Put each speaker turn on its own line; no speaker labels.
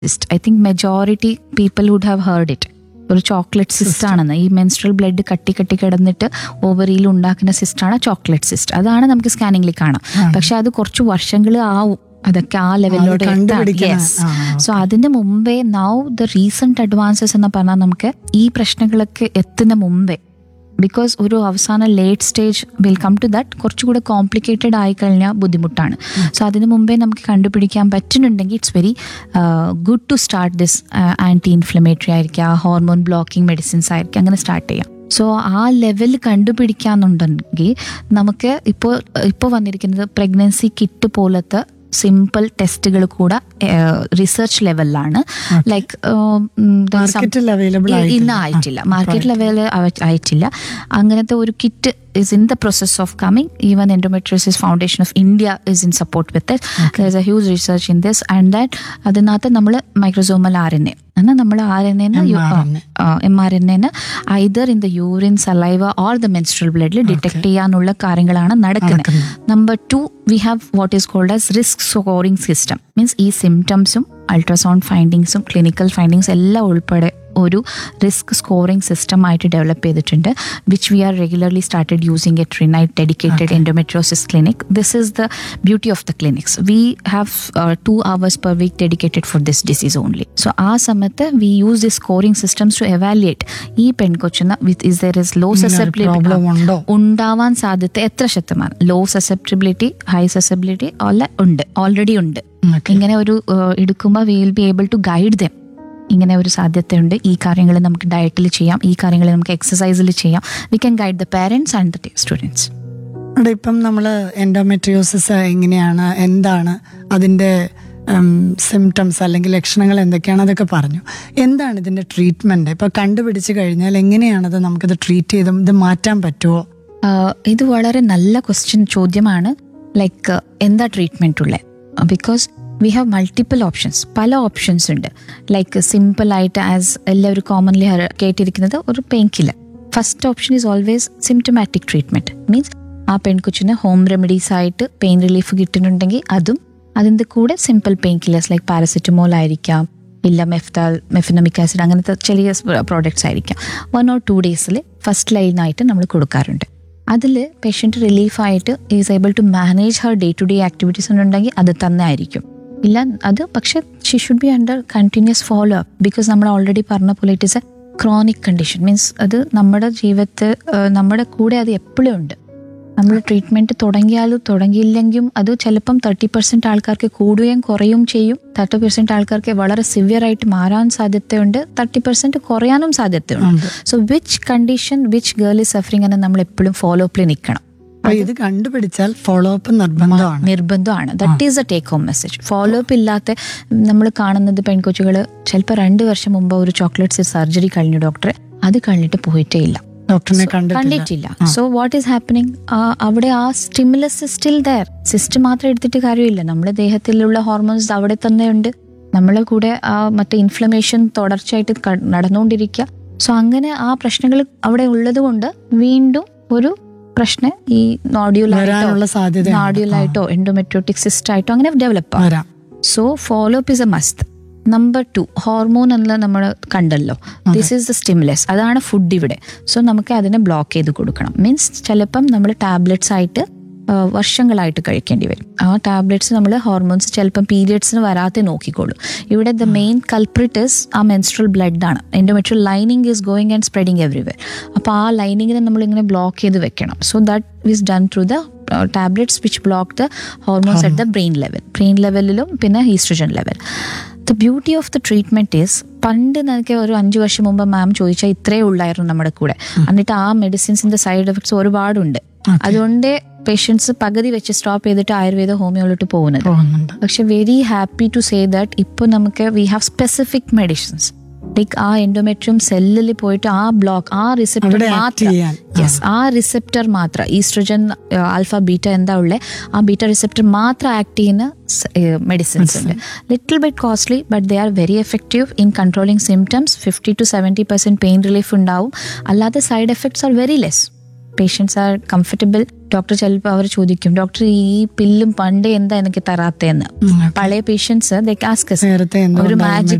Cyst I think majority people would have heard it ഒരു chocolate cyst ആണെന്ന് ഈ menstrual blood കട്ടി കട്ടി കിടന്നിട്ട് ഓവറിയിൽ ഉണ്ടാക്കുന്ന സിസ്റ്റാണ് ചോക്ലേറ്റ് സിസ്റ്റ് അതാണ് നമുക്ക് സ്കാനിങ്ങിൽ കാണാം പക്ഷെ അത് കുറച്ച് വർഷങ്ങൾ ആവും അതൊക്കെ ആ ലെവലിലോട്ട്
കണ്ടുപിടിക്കണം. ആ,
സോ അതിന്റെ മുമ്പേ നൗ ദ റീസെന്റ് അഡ്വാൻസസ് എന്ന് പറഞ്ഞാൽ നമുക്ക് ഈ പ്രശ്നങ്ങളൊക്കെ എത്തുന്ന മുമ്പേ ബിക്കോസ് ഒരു അവസാന late stage will come to that കുറച്ചുകൂടെ കോംപ്ലിക്കേറ്റഡ് ആയി കഴിഞ്ഞാൽ ബുദ്ധിമുട്ടാണ് സോ അതിന് മുമ്പേ നമുക്ക് കണ്ടുപിടിക്കാൻ പറ്റുന്നുണ്ടെങ്കിൽ it's very good to start this anti inflammatory ആയിരിക്കാം ഹോർമോൺ ബ്ലോക്കിംഗ് മെഡിസിൻസ് ആയിരിക്കാം അങ്ങനെ സ്റ്റാർട്ട് ചെയ്യാം സോ ആ ലെവൽ കണ്ടുപിടിക്കാന്നുണ്ടെങ്കിൽ നമുക്ക് ഇപ്പോൾ ഇപ്പോൾ വന്നിരിക്കുന്നത് പ്രഗ്നൻസി കിറ്റ് പോലത്തെ സിമ്പിൾ ടെസ്റ്റുകൾ കൂടെ റിസർച്ച് ലെവലിലാണ് ലൈക്ക്
മാർക്കറ്റിൽ അവൈലബിൾ
ഇന്ന് ആയിട്ടില്ല മാർക്കറ്റിൽ അവൈലബിൾ ആയിട്ടില്ല അങ്ങനത്തെ ഒരു kit is in the process of coming even endometriosis foundation of India is in support with there a huge research in this and that അതിനകത്ത് നമ്മൾ മൈക്രോസോമൽ ആർ എൻ എ എന്നാൽ നമ്മൾ ആർ എൻ എന് M R N എന് either in the urine saliva or the menstrual ബ്ലഡിൽ detect ചെയ്യാനുള്ള കാര്യങ്ങളാണ് നടക്കുന്നത് number two we have what is called as risk scoring system means ഈ സിംറ്റംസും അൾട്രാസൗണ്ട് ഫൈൻഡിങ്സും ക്ലിനിക്കൽ ഫൈൻഡിങ്സ് എല്ലാം ഉൾപ്പെടെ ഒരു റിസ്ക് സ്കോറിംഗ് സിസ്റ്റം ആയിട്ട് ഡെവലപ്പ് ചെയ്തിട്ടുണ്ട് which we are regularly started using a ട്രിനൈറ്റ് dedicated endometriosis clinic this is the beauty of the clinics we have two hours per week dedicated for this disease only so ആ സമയത്ത് we use the scoring systems to evaluate ഈ പെൺകൊച്ചിന് with is there is low
problem ഉണ്ടോ
ഉണ്ടാവാൻ സാധ്യത എത്ര ശതമാനം law susceptibility high susceptibility അല്ല ഉണ്ട് ഓൾറെഡി ഉണ്ട്
Okay.
ഇങ്ങനെ ഒരു എടുക്കുമ്പോൾ we will be able to guide them ഇങ്ങനെ ഒരു സാധ്യതയുണ്ട് ഈ കാര്യങ്ങൾ നമുക്ക് ഡയറ്റിൽ ചെയ്യാം ഈ കാര്യങ്ങൾ നമുക്ക് എക്സസൈസിൽ ചെയ്യാം we can guide the parents and the students
അവിടെ ഇപ്പം നമ്മൾ എൻഡോമെട്രിയോസിസ് എങ്ങനെയാണ് എന്താണ് അതിൻ്റെ സിംറ്റംസ് അല്ലെങ്കിൽ ലക്ഷണങ്ങൾ എന്തൊക്കെയാണ് അതൊക്കെ പറഞ്ഞു എന്താണ് ഇതിൻ്റെ ട്രീറ്റ്മെൻറ്റ് ഇപ്പോൾ കണ്ടുപിടിച്ച് കഴിഞ്ഞാൽ എങ്ങനെയാണത് നമുക്കത് ട്രീറ്റ് ചെയ്ത് ഇത് മാറ്റാൻ പറ്റുമോ
ഇത് വളരെ നല്ല ക്വസ്റ്റ്യൻ ചോദ്യമാണ് ലൈക്ക് എന്താ ട്രീറ്റ്മെന്റ് ഉള്ളത് because we have multiple options പല ഓപ്ഷൻസ് ഉണ്ട് ലൈക്ക് സിമ്പിൾ ആയിട്ട് ആസ് എല്ലാവരും കോമൺലി കേട്ടിരിക്കുന്നത് ഒരു pain killer first option is always symptomatic treatment means ആ പെൺകൊച്ചിന് ഹോം റെമഡീസ് ആയിട്ട് പെയിൻ റിലീഫ് കിട്ടുന്നുണ്ടെങ്കിൽ അതും അതിൻ്റെ കൂടെ simple pain killers like paracetamol ആയിരിക്കാം ഇല്ല മെഫ്താൽ മെഫിനമിക് ആസിഡ് അങ്ങനത്തെ ചെറിയ പ്രോഡക്ട്സ് ആയിരിക്കാം വൺ ഓർ ടു ഡേയ്സിൽ ഫസ്റ്റ് ലൈനായിട്ട് നമ്മൾ കൊടുക്കാറുണ്ട് അതിൽ പേഷ്യൻ്റ് റിലീഫായിട്ട് is able to manage Har day to day activities ഉണ്ടെങ്കിൽ അത് തന്നെ ആയിരിക്കും ഇല്ല അത് പക്ഷെ she should be under continuous follow up because നമ്മൾ ഓൾറെഡി പറഞ്ഞ പോലെ it is a chronic condition means അത് നമ്മുടെ ജീവിതത്തിൽ നമ്മുടെ കൂടെ അത് എപ്പോഴും ഉണ്ട് നമ്മൾ ട്രീറ്റ്മെന്റ് തുടങ്ങിയാലും തുടങ്ങിയില്ലെങ്കിലും അത് ചിലപ്പം തേർട്ടി പെർസെന്റ് ആൾക്കാർക്ക് കൂടുകയും കുറയും ചെയ്യും തേർട്ടി പെർസെന്റ് ആൾക്കാർക്ക് വളരെ സിവിയർ ആയിട്ട് മാറാൻ സാധ്യതയുണ്ട് തേർട്ടി പെർസെന്റ് കുറയാനും സാധ്യതയുണ്ട് so which condition which girl is suffering എന്ന് നമ്മൾ എപ്പോഴും ഫോളോ അപ്പിൽ നിൽക്കണം
അപ്പോൾ ഇത് കണ്ടുപിടിച്ചാൽ ഫോളോ അപ്പ് നിർബന്ധമാണ്
നിർബന്ധമാണ് that is a take home message follow up ഇല്ലാത്ത നമ്മൾ കാണുന്നത് പെൺകൊച്ചുകൾ ചിലപ്പോൾ രണ്ട് വർഷം മുമ്പ് ഒരു ചോക്ലേറ്റ്സ് സർജറി കഴിഞ്ഞു ഡോക്ടറെ അത് കഴിഞ്ഞിട്ട് പോയിട്ടേ ഇല്ല
ഡോക്ടറിനെ കണ്ടിട്ടില്ല
കണ്ടിട്ടില്ല സോ വാട്ട് ഈസ് ഹാപ്പനിങ് അവിടെ ആ സ്റ്റിമുലസ് സ്റ്റിൽ ദയർ സിസ്റ്റ് മാത്രം എടുത്തിട്ട് കാര്യമില്ല നമ്മുടെ ദേഹത്തിലുള്ള ഹോർമോൺസ് അവിടെ തന്നെ ഉണ്ട് നമ്മളെ കൂടെ ആ മറ്റേ ഇൻഫ്ലമേഷൻ തുടർച്ചയായിട്ട് ക- നടന്നുകൊണ്ടിരിക്കുക സോ അങ്ങനെ ആ പ്രശ്നങ്ങൾ അവിടെ ഉള്ളത് കൊണ്ട് വീണ്ടും ഒരു പ്രശ്നം ഈ നോഡ്യൂലായിട്ടോ
വരാനുള്ള സാധ്യത
നാഡ്യൂലായിട്ടോ എൻഡോമെട്രോട്ടിക് സിസ്റ്റ് ആയിട്ടോ അങ്ങനെ ഡെവലപ്പ് ആവും
വരാം
so follow up is a must number two hormone എന്നുള്ള നമ്മൾ കണ്ടല്ലോ ദിസ് ഈസ് ദ സ്റ്റിമുലസ് അതാണ് ഫുഡ് ഇവിടെ സോ നമുക്ക് അതിനെ ബ്ലോക്ക് ചെയ്ത് കൊടുക്കണം മീൻസ് ചിലപ്പം നമ്മൾ ടാബ്ലറ്റ്സ് ആയിട്ട് ആ, വർഷങ്ങളായിട്ട് കഴിക്കേണ്ടി വരും ആ ടാബ്ലറ്റ്സ് നമ്മൾ ഹോർമോൺസ് ചിലപ്പം പീരിയഡ്സിന് വരാതെ നോക്കിക്കോളൂ ഇവിടെ ദ മെയിൻ കൾപ്രിറ്റ് ഇസ് ആ മെൻസ്ട്രൽ ബ്ലഡ് ആണ് endometrial lining is going and spreading everywhere അപ്പോൾ ആ ലൈനിങ്ങിനെ നമ്മൾ ഇങ്ങനെ ബ്ലോക്ക് ചെയ്ത് വെക്കണം so that is done through the tablets which block the hormones at the brain level brain ലെവലിലും പിന്നെ estrogen level the beauty of the treatment is പണ്ട് നമുക്ക് ഒരു അഞ്ചു വർഷം മുമ്പ് മാം ചോദിച്ചാൽ ഇത്രേ ഉള്ളായിരുന്നു നമ്മുടെ കൂടെ എന്നിട്ട് ആ മെഡിസിൻസിന്റെ സൈഡ് എഫക്ട്സ് ഒരുപാടുണ്ട് അതുകൊണ്ട് പേഷ്യൻസ് പകുതി വെച്ച് സ്റ്റോപ്പ് ചെയ്തിട്ട് ആയുർവേദ ഹോമിയോയിലോട്ട് പോകുന്നത്
പോകുന്നുണ്ട്
പക്ഷെ very happy to say that ഇപ്പോൾ നമുക്ക് we have specific medicines like ആ എൻഡോമെട്രിയം സെല്ലിൽ പോയിട്ട് ആ ബ്ലോക്ക് ആ റിസെപ്റ്റർ
അവിടെ act
മാത്രം
ചെയ്യാൻ.
യെസ് ആ റിസെപ്റ്റർ മാത്രം ഈസ്ട്രജൻ ആൽഫ ബീറ്റ എന്താ ഉള്ളത് ആ ബീറ്റ റിസെപ്റ്റർ മാത്രം ആക്ട് ചെയ്യുന്ന മെഡിസിൻസ് ഉണ്ട് little bit costly but they are very effective in controlling symptoms fifty to seventy percent pain relief ഉണ്ടാവും അല്ലാതെ side effects are very less patients are comfortable doctor ചിലപ്പോൾ അവർ ചോദിക്കും ഡോക്ടർ ഈ പില്ലും പണ്ടേ എന്താ എനിക്ക് തരാത്തേന്ന്
ഉം.
പഴയ പേഷ്യൻസ്
നേരത്തെ
ഒരു
എന്തുകൊണ്ടായിരുന്നു
മാജിക്